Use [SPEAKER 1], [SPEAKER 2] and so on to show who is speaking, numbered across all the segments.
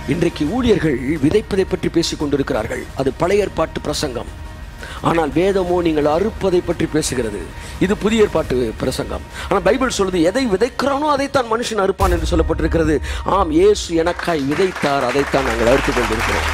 [SPEAKER 1] இன்றைக்கு ஊழியர்கள் விதைப்பதை பற்றி பேசிக் கொண்டிருக்கிறார்கள் அது பழைய ஏற்பாட்டு பிரசங்கம் ஆனால் வேதமோ நீங்கள் அறுப்பதை பற்றி பேசுகிறது இது புதிய ஏற்பாட்டு பிரசங்கம் ஆனால் பைபிள் சொல்லுது எதை விதைக்கிறானோ அதைத்தான் மனுஷன் அறுப்பான் என்று சொல்லப்பட்டிருக்கிறது ஆம் இயேசு எனக்காய் விதைத்தார் அதைத்தான் நாங்கள் அறுத்து கொண்டிருக்கிறோம்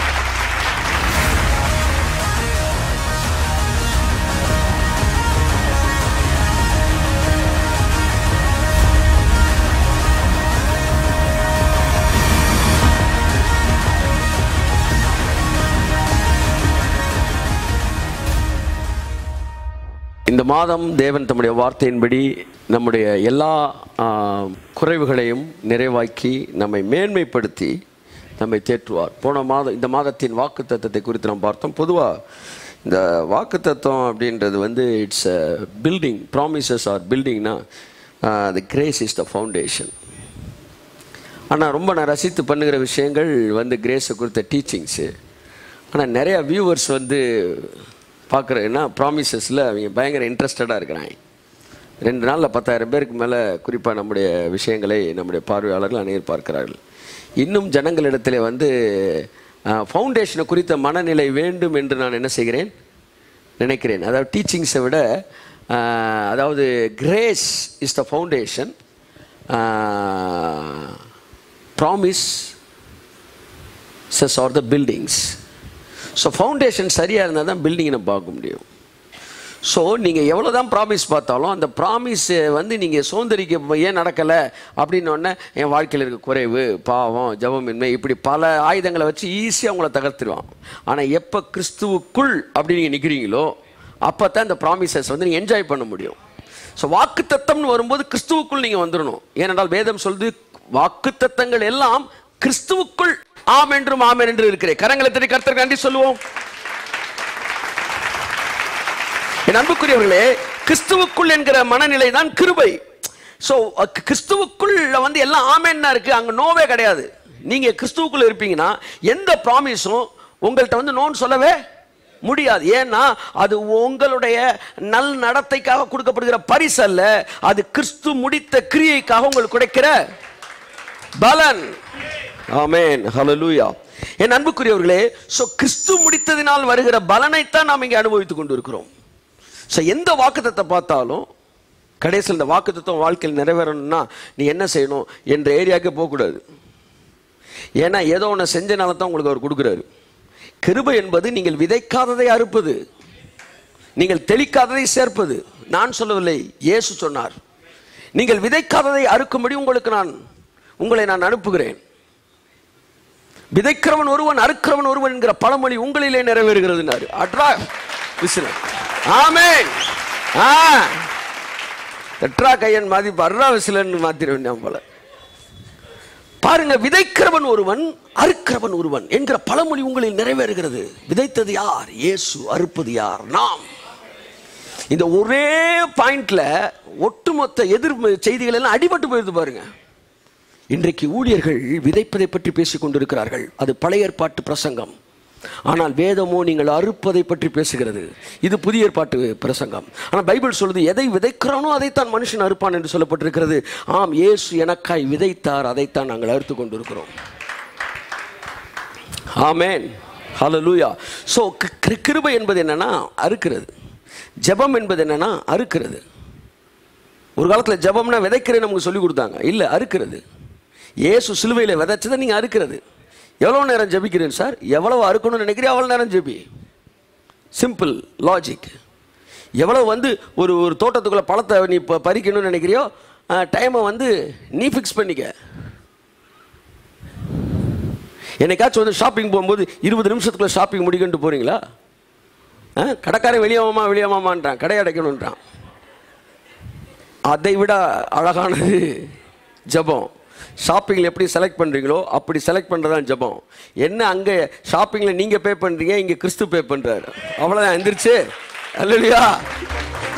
[SPEAKER 1] இந்த மாதம் தேவன் தம்முடைய வார்த்தையின்படி நம்முடைய எல்லா ஆ, குறைவுகளையும் நிறைவாக்கி நம்மை மேன்மைப்படுத்தி நம்மை தேற்றுவார் போன மாதம் இந்த மாதத்தின் வாக்கு தத்துவத்தை குறித்து நாம் பார்த்தோம் பொதுவாக இந்த வாக்கு தத்துவம் அப்படின்றது வந்து it's a building promises are பில்டிங்னா the grace is the foundation ஆனால் ரொம்ப நான் ரசித்து பண்ணுகிற விஷயங்கள் வந்து கிரேஸை குறித்த டீச்சிங்ஸு ஆனால் நிறையா வியூவர்ஸ் வந்து பார்க்குறேன்னா ப்ராமிசஸில் அவங்க பயங்கர இன்ட்ரெஸ்டடாக இருக்கிறாங்க ரெண்டு நாளில் பத்தாயிரம் பேருக்கு மேலே குறிப்பாக நம்முடைய விஷயங்களை நம்முடைய பார்வையாளர்கள் அநேகர் பார்க்கிறார்கள் இன்னும் ஜனங்களிடத்திலே வந்து ஃபவுண்டேஷனை குறித்த மனநிலை வேண்டும் என்று நான் என்ன செய்கிறேன் நினைக்கிறேன் அதாவது டீச்சிங்ஸை விட ஆஹ், அதாவது grace is the foundation promises are the buildings so foundation சரியாக இருந்தால் தான் பில்டிங்கை நம்ம பார்க்க முடியும் ஸோ நீங்கள் எவ்வளோ தான் ப்ராமிஸ் பார்த்தாலும் அந்த ப்ராமிஸ் வந்து நீங்கள் சோந்தரிக்க ஏன் நடக்கலை அப்படின்னோடனே என் வாழ்க்கையில் இருக்க குறைவு பாவம் ஜபமின்மை இப்படி பல ஆயுதங்களை வச்சு ஈஸியாக உங்களை தகர்த்துருவான் ஆனால் எப்போ கிறிஸ்துவுக்குள் அப்படி நீங்கள் நிற்கிறீங்களோ அப்போ தான் இந்த ப்ராமிசஸ் வந்து நீங்கள் என்ஜாய் பண்ண முடியும் ஸோ வாக்கு தத்தம்னு வரும்போது கிறிஸ்துவுக்குள் நீங்கள் வந்துடணும் ஏனென்றால் வேதம் சொல்லுது வாக்கு தத்தங்கள் எல்லாம் கிறிஸ்துவுக்குள் ஆம் என்றும் ஆமென் என்று இருக்கிறேன் கரங்களை தட்டி கர்த்தர் கண்டி சொல்லுவோம் என் அன்புக்குரியவர்களே கிறிஸ்துவுக்குள் என்கிற மனநிலை தான் கிருபை ஸோ கிறிஸ்துவுக்குள் வந்து எல்லாம் ஆமேன்னா இருக்கு அங்கே நோவே கிடையாது நீங்க கிறிஸ்துவுக்குள்ள இருப்பீங்கன்னா எந்த ப்ராமிஸும் உங்கள்கிட்ட வந்து நோன்னு சொல்லவே முடியாது ஏன்னா அது உங்களுடைய நல் நடத்தைக்காக கொடுக்கப்படுகிற பரிசு அல்ல அது கிறிஸ்து முடித்த கிரியைக்காக உங்களுக்கு கிடைக்கிற பலன் ஆமென் ஹalleluya என் அன்புக்குரியவர்களே ஸோ கிறிஸ்து முடித்ததினால் வருகிற பலனைத்தான் நாம் இங்கே அனுபவித்துக் கொண்டிருக்கிறோம் ஸோ எந்த வாக்குத்தத்தை பார்த்தாலும் கடைசியில் இந்த வாக்குத்தத்தம் வாழ்க்கையில் நிறைவேறணும்னா நீ என்ன செய்யணும் என்ற ஏரியாவுக்கு போகக்கூடாது ஏன்னா ஏதோ ஒன்று செஞ்சனால தான் உங்களுக்கு அவர் கொடுக்குறாரு கிருபை என்பது நீங்கள் விதைக்காததை அறுப்பது நீங்கள் தெளிக்காததை சேர்ப்பது நான் சொல்லவில்லை இயேசு சொன்னார் நீங்கள் விதைக்காததை அறுக்கும்படி உங்களுக்கு நான் உங்களை நான் அனுப்புகிறேன் விதைக்கிறவன் ஒருவன் அறுக்கிறவன் ஒருவன் என்கிற பழமொழி உங்களிலே நிறைவேறுகிறதுனாரு அட்ரா விசில ஆமென் ஆ தெட்ரா கையன் மாதிரி அட்ரா விசிலன்னு மாத்திர வேண்டாம் போல பாருங்க விதைக்கிறவன் ஒருவன் அறுக்கிறவன் ஒருவன் என்கிற பழமொழி உங்களில் நிறைவேறுகிறது விதைத்தது யார் இயேசு அறுப்பது யார் நாம் இந்த ஒரே பாயிண்ட்ல ஒட்டுமொத்த எதிர் செய்திகள் எல்லாம் அடிபட்டு போயிருது பாருங்க இன்றைக்கு ஊழியர்கள் விதைப்பதை பற்றி பேசிக் கொண்டிருக்கிறார்கள் அது பழைய ஏற்பாட்டு பிரசங்கம் ஆனால் வேதமோ நீங்கள் அறுப்பதை பற்றி பேசுகிறது இது புதிய ஏற்பாட்டு பிரசங்கம் ஆனால் பைபிள் சொல்லுது எதை விதைக்கிறானோ அதைத்தான் மனுஷன் அறுப்பான் என்று சொல்லப்பட்டிருக்கிறது ஆம் இயேசு எனக்காய் விதைத்தார் அதைத்தான் நாங்கள் அறுத்து கொண்டிருக்கிறோம் ஆமேன் ஹalleluya ஸோ கிருபை என்பது என்னன்னா அறுக்கிறது ஜெபம் என்பது என்னன்னா அறுக்கிறது ஒரு காலத்தில் ஜெபம்னா விதைக்கிறேன்னு நமக்கு சொல்லி கொடுத்தாங்க இல்லை அறுக்கிறது இயேசு சிலுவையில் விதைச்சதை நீங்கள் அறுக்கிறது எவ்வளோ நேரம் ஜெபிக்கிறேன் சார் எவ்வளவு அறுக்கணும்னு நினைக்கிறீங்க அவ்வளோ நேரம் ஜெபி சிம்பிள் லாஜிக் எவ்வளோ வந்து ஒரு ஒரு தோட்டத்துக்குள்ளே பழத்தை நீ இப்போ பறிக்கணும்னு நினைக்கிறியோ டைமை வந்து நீ ஃபிக்ஸ் பண்ணிக்க என்னைக்காச்சும் வந்து ஷாப்பிங் போகும்போது இருபது நிமிஷத்துக்குள்ள ஷாப்பிங் முடிக்கன்ட்டு போறீங்களா ஆ, கடைக்காரன் வெளியாமாமா வெளியாமாமான்றான் கடை அடைக்கணுன்றான் அதை விட அழகானது ஜெபம் ஷாப்பிங்கில் எப்படி செலக்ட் பண்ணுறீங்களோ அப்படி செலக்ட் பண்ணுறது தான் ஜெபம் என்ன அங்கே ஷாப்பிங்கில் நீங்கள் பே பண்ணுறீங்க இங்கே கிறிஸ்து பே பண்ணுறாரு அவ்வளோதான் எந்திரிச்சு அல்லையா